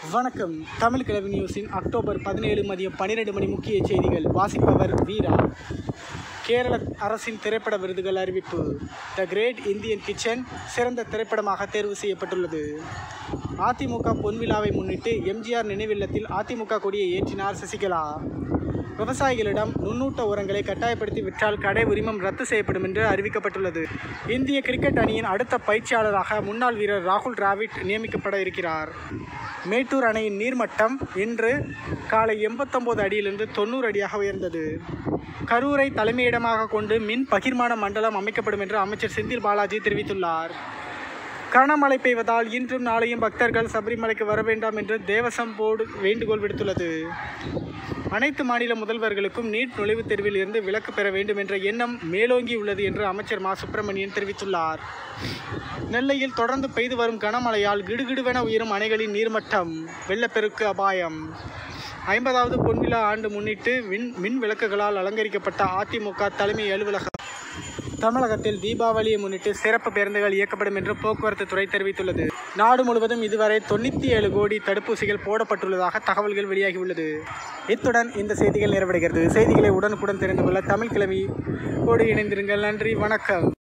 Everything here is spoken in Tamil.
வணக்கம் தமிழ் கிழவி நியூஸின் அக்டோபர் பதினேழு மதியம் பன்னிரெண்டு மணி முக்கிய செய்திகள் வாசிப்பவர் வீரா கேரள அரசின் திரைப்பட விருதுகள் அறிவிப்பு த கிரேட் இந்தியன் கிச்சன் சிறந்த திரைப்படமாக தேர்வு செய்யப்பட்டுள்ளது அதிமுக பொன்விழாவை முன்னிட்டு எம்ஜிஆர் நினைவில்லத்தில் அதிமுக கொடியை ஏற்றினார் சசிகலா விவசாயிகளிடம் நுண்ணூட்ட உரங்களை கட்டாயப்படுத்தி விற்றால் கடை உரிமம் ரத்து செய்யப்படும் என்று அறிவிக்கப்பட்டுள்ளது இந்திய கிரிக்கெட் அணியின் அடுத்த பயிற்சியாளராக முன்னாள் வீரர் ராகுல் டிராவிட் நியமிக்கப்பட இருக்கிறார் மேட்டூர் அணையின் நீர்மட்டம் இன்று காலை எண்பத்தொம்போது அடியிலிருந்து தொண்ணூறு அடியாக உயர்ந்தது கரூரை தலைமையிடமாக கொண்டு மின் பகிர்மான மண்டலம் அமைக்கப்படும் என்று அமைச்சர் செந்தில் பாலாஜி தெரிவித்துள்ளார் கனமழை பெய்வதால் இன்றும் நாளையும் பக்தர்கள் சபரிமலைக்கு வர வேண்டாம் என்று தேவசம் போர்டு வேண்டுகோள் விடுத்துள்ளது அனைத்து மாநில முதல்வர்களுக்கும் நீட் நுழைவுத் தேர்வில் இருந்து விலக்கு பெற வேண்டும் என்ற எண்ணம் மேலோங்கி உள்ளது என்று அமைச்சர் மா சுப்பிரமணியன் தெரிவித்துள்ளார் நெல்லையில் தொடர்ந்து பெய்து வரும் கனமழையால் கிடுகிடுவென உயரும் அணைகளின் நீர்மட்டம் வெள்ளப்பெருக்கு அபாயம் ஐம்பதாவது பொன்விழா ஆண்டு முன்னிட்டு மின் மின் விளக்குகளால் அலங்கரிக்கப்பட்ட அதிமுக தலைமை அலுவலகம் தமிழகத்தில் தீபாவளியை முன்னிட்டு சிறப்பு பேருந்துகள் இயக்கப்படும் என்று போக்குவரத்து துறை தெரிவித்துள்ளது நாடு முழுவதும் இதுவரை தொண்ணூற்றி ஏழு கோடி தடுப்பூசிகள் போடப்பட்டுள்ளதாக தகவல்கள் வெளியாகியுள்ளது இத்துடன் இந்த செய்திகள் நிறைவடைகிறது செய்திகளை உடனுக்குடன் தெரிந்து கொள்ள தமிழ் கிழமை ஓடு இணைந்திருங்கள் நன்றி வணக்கம்